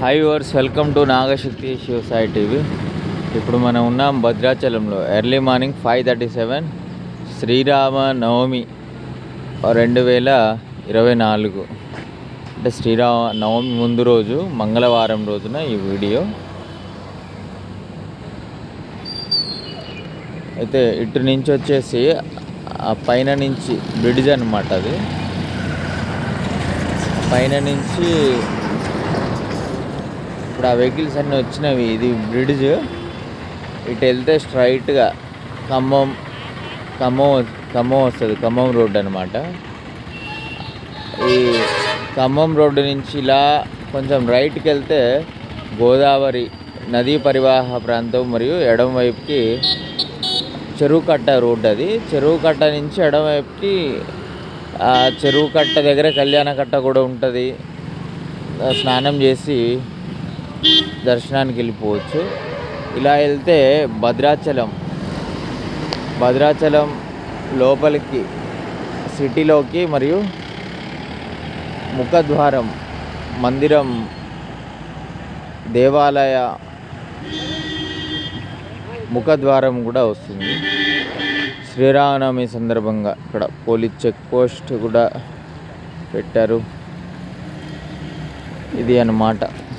high viewers welcome to Nagashakti Siva Sai TV ఇప్పుడు మనం ఉన్నాం భద్రాచలంలో early morning five thirty seven Srirama Navami రెండు వేల ఇరవై నాలుగు అంటే శ్రీరామ నవమి ముందు రోజు మంగళవారం రోజున ఈ వీడియో అయితే ఇటు నుంచి వచ్చేసి ఆ పైన నుంచి బ్రిడ్జ్ అనమాట అది పైన నుంచి ఇప్పుడు ఆ వెహికల్స్ అన్నీ వచ్చినవి ఇది బ్రిడ్జ్ ఇటు వెళ్తే స్ట్రైట్గా ఖమ్మం ఖమ్మం ఖమ్మం వస్తుంది ఖమ్మం రోడ్ అనమాట ఈ ఖమ్మం రోడ్డు నుంచి ఇలా కొంచెం రైట్కి వెళ్తే గోదావరి నదీ పరివాహ ప్రాంతం మరియు ఎడమ వైపుకి చెరువు కట్ట రోడ్ అది చెరువు కట్ట నుంచి ఎడమ వైపుకి ఆ చెరువు కట్ట దగ్గర కళ్యాణ కట్ట కూడా ఉంటుంది ఆ స్నానం చేసి దర్శనానికి వెళ్ళిపోవచ్చు ఇలా వెళ్తే భద్రాచలం భద్రాచలం లోపలికి సిటీలోకి మరియు ముఖద్వారం మందిరం దేవాలయ ముఖద్వారం కూడా వస్తుంది శ్రీరామనవమి సందర్భంగా ఇక్కడ పోలీస్ చెక్ పోస్ట్ కూడా పెట్టారు ఇది అన్నమాట